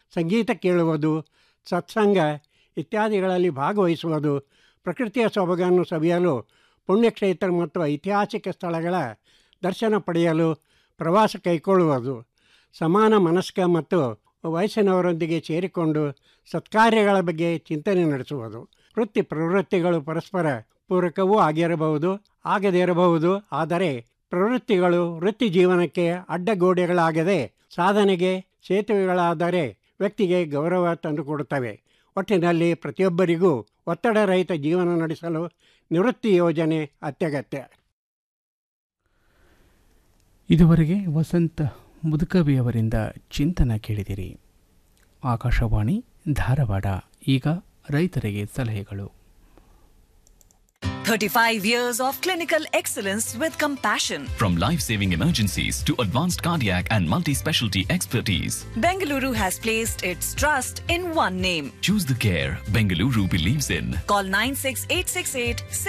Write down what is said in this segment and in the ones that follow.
ಸಂಗೀತ ಕೇಳುವುದು ಸತ್ಸಂಗ ಇತ್ಯಾದಿಗಳಲ್ಲಿ ಭಾಗವಹಿಸುವುದು ಪ್ರಕೃತಿಯ ಸೊಬಗನ್ನು ಸವಿಯಲು ಪುಣ್ಯಕ್ಷೇತ್ರ ಮತ್ತು ಐತಿಹಾಸಿಕ ಸ್ಥಳಗಳ ದರ್ಶನ ಪಡೆಯಲು ಪ್ರವಾಸ ಕೈಗೊಳ್ಳುವುದು ಸಮಾನ ಮನಸ್ಕ ಮತ್ತು ವಯಸ್ಸಿನವರೊಂದಿಗೆ ಸೇರಿಕೊಂಡು ಸತ್ಕಾರ್ಯಗಳ ಬಗ್ಗೆ ಚಿಂತನೆ ನಡೆಸುವುದು ವೃತ್ತಿ ಪ್ರವೃತ್ತಿಗಳು ಪರಸ್ಪರ ಪೂರಕವೂ ಆಗಿರಬಹುದು ಆಗದೇ ಇರಬಹುದು ಆದರೆ ಪ್ರವೃತ್ತಿಗಳು ವೃತ್ತಿ ಜೀವನಕ್ಕೆ ಅಡ್ಡಗೋಡೆಗಳಾಗದೆ ಸಾಧನೆಗೆ ಸೇತುವೆಗಳಾದರೆ ವ್ಯಕ್ತಿಗೆ ಗೌರವ ತಂದುಕೊಡುತ್ತವೆ ಒಟ್ಟಿನಲ್ಲಿ ಪ್ರತಿಯೊಬ್ಬರಿಗೂ ಒತ್ತಡರಹಿತ ಜೀವನ ನಡೆಸಲು ನಿವೃತ್ತಿ ಯೋಜನೆ ಅತ್ಯಗತ್ಯ ಇದುವರೆಗೆ ವಸಂತ ಮುದುಕವಿಯವರಿಂದ ಚಿಂತನ ಕೇಳಿದಿರಿ ಆಕಾಶವಾಣಿ ಧಾರವಾಡ ಈಗ ರೈತರಿಗೆ ಸಲಹೆಗಳು 35 years of clinical excellence with compassion. From life saving emergencies to advanced cardiac and multi specialty expertise, Bengaluru has placed its trust in one name. choose the care Bengaluru believes in. Call 96868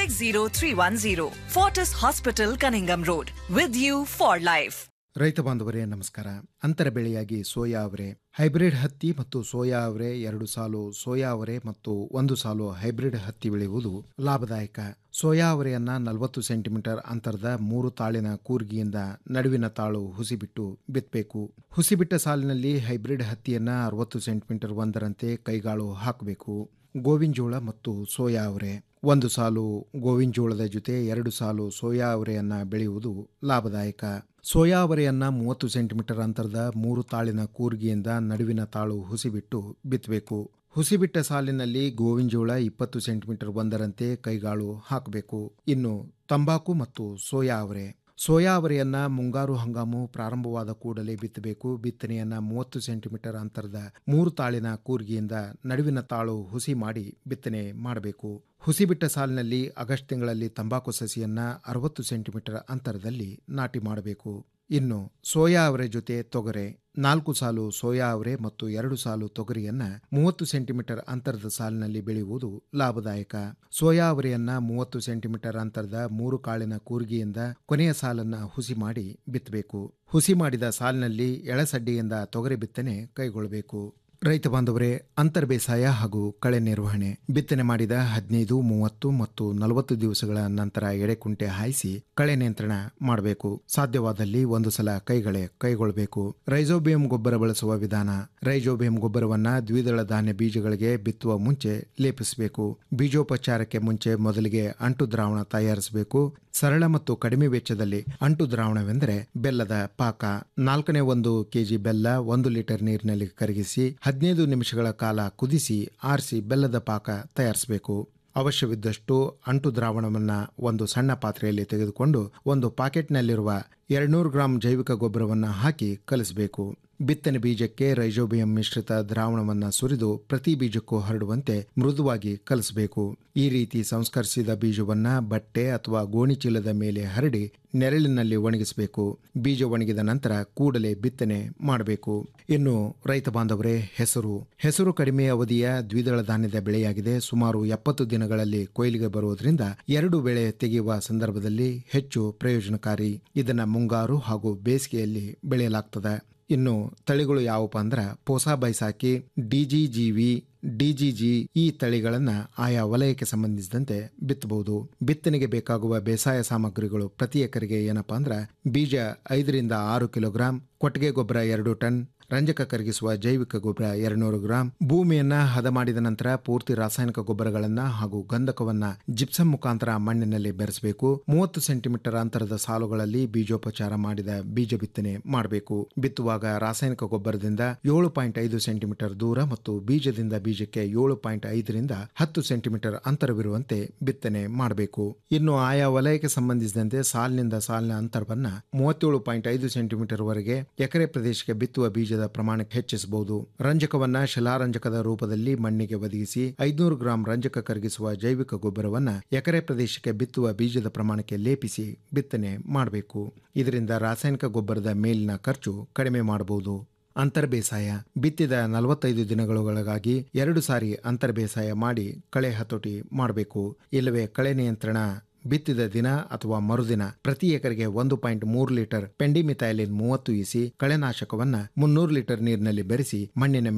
60310. Fortis Hospital, Cunningham Road. With you for life. ರೈತ ಬಾಂಧವರೇ ನಮಸ್ಕಾರ ಅಂತರ ಬೆಳೆಯಾಗಿ soya ಅವರೆ hybrid ಹತ್ತಿ ಮತ್ತು soya ಅವರೆ ಎರಡು ಸಾಲು ಸೋಯಾ ಅವರೆ ಮತ್ತು ಒಂದು ಸಾಲು ಹೈಬ್ರಿಡ್ ಹತ್ತಿ ಬೆಳೆಯುವುದು ಲಾಭದಾಯಕ ಸೋಯಾ ಅವರೆಯನ್ನ ನಲವತ್ತು ಸೆಂಟಿಮೀಟರ್ ಅಂತರದ ಮೂರು ತಾಳಿನ ಕೂರ್ಗಿಯಿಂದ ನಡುವಿನ ತಾಳು ಹುಸಿಬಿಟ್ಟು ಬಿತ್ತಬೇಕು ಹುಸಿಬಿಟ್ಟ ಸಾಲಿನಲ್ಲಿ ಹೈಬ್ರಿಡ್ ಹತ್ತಿಯನ್ನ ಅರವತ್ತು ಸೆಂಟಿಮೀಟರ್ ಒಂದರಂತೆ ಕೈಗಾಳು ಹಾಕಬೇಕು ಗೋವಿನ ಮತ್ತು ಸೋಯಾ ಅವರೆ ಒಂದು ಸಾಲು ಗೋವಿನ ಜೋಳದ ಜೊತೆ ಎರಡು ಸಾಲು ಸೋಯಾ ಅವರೆಯನ್ನ ಬೆಳೆಯುವುದು ಲಾಭದಾಯಕ ಸೋಯಾ ಅವರೆಯನ್ನ ಮೂವತ್ತು ಸೆಂಟಿಮೀಟರ್ ಅಂತರದ ಮೂರು ತಾಳಿನ ಕೂರ್ಗಿಯಿಂದ ನಡುವಿನ ತಾಳು ಹುಸಿಬಿಟ್ಟು ಬಿತ್ತಬೇಕು ಹುಸಿಬಿಟ್ಟ ಸಾಲಿನಲ್ಲಿ ಗೋವಿನ ಜೋಳ ಇಪ್ಪತ್ತು ಸೆಂಟಿಮೀಟರ್ ಒಂದರಂತೆ ಕೈಗಾಳು ಹಾಕಬೇಕು ಇನ್ನು ತಂಬಾಕು ಮತ್ತು ಸೋಯಾ ಅವರೆ ಸೋಯಾ ಅವರೆಯನ್ನ ಮುಂಗಾರು ಹಂಗಾಮು ಪ್ರಾರಂಭವಾದ ಕೂಡಲೇ ಬಿತ್ತಬೇಕು ಬಿತ್ತನೆಯನ್ನ ಮೂವತ್ತು ಸೆಂಟಿಮೀಟರ್ ಅಂತರದ ಮೂರು ತಾಳಿನ ಕೂರ್ಗಿಯಿಂದ ನಡುವಿನ ತಾಳು ಹುಸಿ ಮಾಡಿ ಬಿತ್ತನೆ ಮಾಡಬೇಕು ಹುಸಿ ಬಿಟ್ಟ ಸಾಲಿನಲ್ಲಿ ಆಗಸ್ಟ್ ತಿಂಗಳಲ್ಲಿ ತಂಬಾಕು ಸಸಿಯನ್ನ ಅರವತ್ತು ಸೆಂಟಿಮೀಟರ್ ಅಂತರದಲ್ಲಿ ನಾಟಿ ಮಾಡಬೇಕು ಇನ್ನು ಸೋಯಾ ಅವರೆ ಜೊತೆ ತೊಗರೆ ನಾಲ್ಕು ಸಾಲು ಸೋಯಾ ಅವರೆ ಮತ್ತು ಎರಡು ಸಾಲು ತೊಗರಿಯನ್ನ ಮೂವತ್ತು ಸೆಂಟಿಮೀಟರ್ ಅಂತರದ ಸಾಲಿನಲ್ಲಿ ಬೆಳೆಯುವುದು ಲಾಭದಾಯಕ ಸೋಯಾ ಅವರೆಯನ್ನ ಮೂವತ್ತು ಸೆಂಟಿಮೀಟರ್ ಅಂತರದ ಮೂರು ಕಾಳಿನ ಕೂರ್ಗಿಯಿಂದ ಕೊನೆಯ ಸಾಲನ್ನ ಹುಸಿ ಮಾಡಿ ಬಿತ್ತಬೇಕು ಹುಸಿ ಮಾಡಿದ ಸಾಲಿನಲ್ಲಿ ಎಳಸಡ್ಡಿಯಿಂದ ತೊಗರಿ ಬಿತ್ತನೆ ಕೈಗೊಳ್ಳಬೇಕು ರೈತ ಬಾಂಧವರೇ ಅಂತರ್ ಬೇಸಾಯ ಹಾಗೂ ಕಳೆ ನಿರ್ವಹಣೆ ಬಿತ್ತನೆ ಮಾಡಿದ ಹದಿನೈದು ಮೂವತ್ತು ಮತ್ತು ನಲವತ್ತು ದಿವಸಗಳ ನಂತರ ಎಡೆಕುಂಟೆ ಹಾಯಿಸಿ ಕಳೆ ನಿಯಂತ್ರಣ ಮಾಡಬೇಕು ಸಾಧ್ಯವಾದಲ್ಲಿ ಒಂದು ಸಲ ಕೈಗಳೆ ಕೈಗೊಳ್ಳಬೇಕು ರೈಜೋಬಿಯಂ ಗೊಬ್ಬರ ಬಳಸುವ ವಿಧಾನ ರೈಜೋಬಿಯಂ ಗೊಬ್ಬರವನ್ನ ದ್ವಿದಳ ಧಾನ್ಯ ಬೀಜಗಳಿಗೆ ಬಿತ್ತುವ ಮುಂಚೆ ಲೇಪಿಸಬೇಕು ಬೀಜೋಪಚಾರಕ್ಕೆ ಮುಂಚೆ ಮೊದಲಿಗೆ ಅಂಟು ದ್ರಾವಣ ತಯಾರಿಸಬೇಕು ಸರಳ ಮತ್ತು ಕಡಿಮೆ ವೆಚ್ಚದಲ್ಲಿ ಅಂಟು ದ್ರಾವಣವೆಂದರೆ ಬೆಲ್ಲದ ಪಾಕ ನಾಲ್ಕನೇ ಒಂದು ಕೆಜಿ ಬೆಲ್ಲ ಒಂದು ಲೀಟರ್ ನೀರಿನಲ್ಲಿ ಕರಗಿಸಿ ಹದಿನೈದು ನಿಮಿಷಗಳ ಕಾಲ ಕುದಿಸಿ ಆರಿಸಿ ಬೆಲ್ಲದ ಪಾಕ ತಯಾರಿಸಬೇಕು ಅವಶ್ಯವಿದ್ದಷ್ಟು ಅಂಟು ದ್ರಾವಣವನ್ನ ಒಂದು ಸಣ್ಣ ಪಾತ್ರೆಯಲ್ಲಿ ತೆಗೆದುಕೊಂಡು ಒಂದು ಪಾಕೆಟ್ನಲ್ಲಿರುವ ಎರಡ್ನೂರು ಗ್ರಾಂ ಜೈವಿಕ ಗೊಬ್ಬರವನ್ನ ಹಾಕಿ ಕಲಿಸಬೇಕು ಬಿತ್ತನೆ ಬೀಜಕ್ಕೆ ರೈಜೋಬಿಯಂ ಮಿಶ್ರಿತ ದ್ರಾವಣವನ್ನ ಸುರಿದು ಪ್ರತಿ ಬೀಜಕ್ಕೂ ಹರಡುವಂತೆ ಮೃದುವಾಗಿ ಕಲಿಸಬೇಕು ಈ ರೀತಿ ಸಂಸ್ಕರಿಸಿದ ಬೀಜವನ್ನ ಬಟ್ಟೆ ಅಥವಾ ಗೋಣಿ ಚೀಲದ ಮೇಲೆ ಹರಡಿ ನೆರಳಿನಲ್ಲಿ ಒಣಗಿಸಬೇಕು ಬೀಜ ಒಣಗಿದ ನಂತರ ಕೂಡಲೇ ಬಿತ್ತನೆ ಮಾಡಬೇಕು ಇನ್ನು ರೈತ ಬಾಂಧವರೇ ಹೆಸರು ಹೆಸರು ಕಡಿಮೆ ಅವಧಿಯ ದ್ವಿದಳ ಧಾನ್ಯದ ಬೆಳೆಯಾಗಿದೆ ಸುಮಾರು ಎಪ್ಪತ್ತು ದಿನಗಳಲ್ಲಿ ಕೊಯ್ಲಿಗೆ ಬರುವುದರಿಂದ ಎರಡು ಬೆಳೆ ತೆಗೆಯುವ ಸಂದರ್ಭದಲ್ಲಿ ಹೆಚ್ಚು ಪ್ರಯೋಜನಕಾರಿ ಇದನ್ನ ಮುಂಗಾರು ಹಾಗೂ ಬೇಸಿಗೆಯಲ್ಲಿ ಬೆಳೆಯಲಾಗ್ತದೆ ಇನ್ನು ತಳಿಗಳು ಯಾವಪ್ಪ ಅಂದ್ರ ಪೋಸಾ ಬೈಸಾಕಿ ಡಿಜಿಜಿವಿ ಡಿಜಿಜಿ ಈ ತಳಿಗಳನ್ನ ಆಯಾ ವಲಯಕ್ಕೆ ಸಂಬಂಧಿಸಿದಂತೆ ಬಿತ್ತಬಹುದು ಬಿತ್ತನೆಗೆ ಬೇಕಾಗುವ ಬೇಸಾಯ ಸಾಮಗ್ರಿಗಳು ಪ್ರತಿ ಎಕರೆಗೆ ಏನಪ್ಪಾ ಅಂದ್ರ ಬೀಜ ಐದರಿಂದ ಆರು ಕಿಲೋಗ್ರಾಂ ಕೊಟ್ಟಿಗೆ ಗೊಬ್ಬರ ಎರಡು ಟನ್ ರಂಜಕ ಕರಗಿಸುವ ಜೈವಿಕ ಗೊಬ್ಬರ ಎರಡ್ನೂರು ಗ್ರಾಂ ಭೂಮಿಯನ್ನ ಹದ ಮಾಡಿದ ನಂತರ ಪೂರ್ತಿ ರಾಸಾಯನಿಕ ಗೊಬ್ಬರಗಳನ್ನ ಹಾಗೂ ಗಂಧಕವನ್ನ ಜಿಪ್ಸಮ್ ಮುಖಾಂತರ ಮಣ್ಣಿನಲ್ಲಿ ಬೆರೆಸಬೇಕು ಮೂವತ್ತು ಸೆಂಟಿಮೀಟರ್ ಅಂತರದ ಸಾಲುಗಳಲ್ಲಿ ಬೀಜೋಪಚಾರ ಮಾಡಿದ ಬೀಜ ಬಿತ್ತನೆ ಮಾಡಬೇಕು ಬಿತ್ತುವಾಗ ರಾಸಾಯನಿಕ ಗೊಬ್ಬರದಿಂದ ಏಳು ಪಾಯಿಂಟ್ ಐದು ಸೆಂಟಿಮೀಟರ್ ದೂರ ಮತ್ತು ಬೀಜದಿಂದ ಬೀಜಕ್ಕೆ ಏಳು ಪಾಯಿಂಟ್ ಐದರಿಂದ ಹತ್ತು ಸೆಂಟಿಮೀಟರ್ ಅಂತರವಿರುವಂತೆ ಬಿತ್ತನೆ ಮಾಡಬೇಕು ಇನ್ನು ಆಯಾ ವಲಯಕ್ಕೆ ಸಂಬಂಧಿಸಿದಂತೆ ಸಾಲಿನಿಂದ ಸಾಲಿನ ಅಂತರವನ್ನ ಮೂವತ್ತೇಳು ಪಾಯಿಂಟ್ ಐದು ಸೆಂಟಿಮೀಟರ್ ವರೆಗೆ ಎಕರೆ ಪ್ರದೇಶಕ್ಕೆ ಬಿತ್ತುವ ಬೀಜದ ಪ್ರಮಾಣಕ್ಕೆ ಹೆಚ್ಚಿಸಬಹುದು ರಂಜಕವನ್ನ ಶಿಲಾರಂಜಕದ ರೂಪದಲ್ಲಿ ಮಣ್ಣಿಗೆ ಒದಗಿಸಿ ಐದುನೂರು ಗ್ರಾಂ ರಂಜಕ ಕರಗಿಸುವ ಜೈವಿಕ ಗೊಬ್ಬರವನ್ನ ಎಕರೆ ಪ್ರದೇಶಕ್ಕೆ ಬಿತ್ತುವ ಬೀಜದ ಪ್ರಮಾಣಕ್ಕೆ ಲೇಪಿಸಿ ಬಿತ್ತನೆ ಮಾಡಬೇಕು ಇದರಿಂದ ರಾಸಾಯನಿಕ ಗೊಬ್ಬರದ ಮೇಲಿನ ಖರ್ಚು ಕಡಿಮೆ ಮಾಡಬಹುದು ಅಂತರ್ ಬೇಸಾಯ ಬಿತ್ತಿದ ನಲವತ್ತೈದು ದಿನಗಳೊಳಗಾಗಿ ಎರಡು ಸಾರಿ ಅಂತರ್ ಬೇಸಾಯ ಮಾಡಿ ಕಳೆ ಹತೋಟಿ ಮಾಡಬೇಕು ಇಲ್ಲವೇ ಕಳೆ ನಿಯಂತ್ರಣ ಬಿತ್ತಿದ ದಿನ ಅಥವಾ ಮರುದಿನ ಪ್ರತಿ ಎಕರೆಗೆ ಒಂದು ಪಾಯಿಂಟ್ ಮೂರು ಲೀಟರ್ ಪೆಂಡಿಮಿಥೈಲಿನ್ ಮೂವತ್ತು ಇಸಿ ಕಳೆನಾಶಕವನ್ನ ಮುನ್ನೂರು ಲೀಟರ್ ನೀರಿನಲ್ಲಿ ಬೆರೆಸಿ ಮಣ್ಣಿನ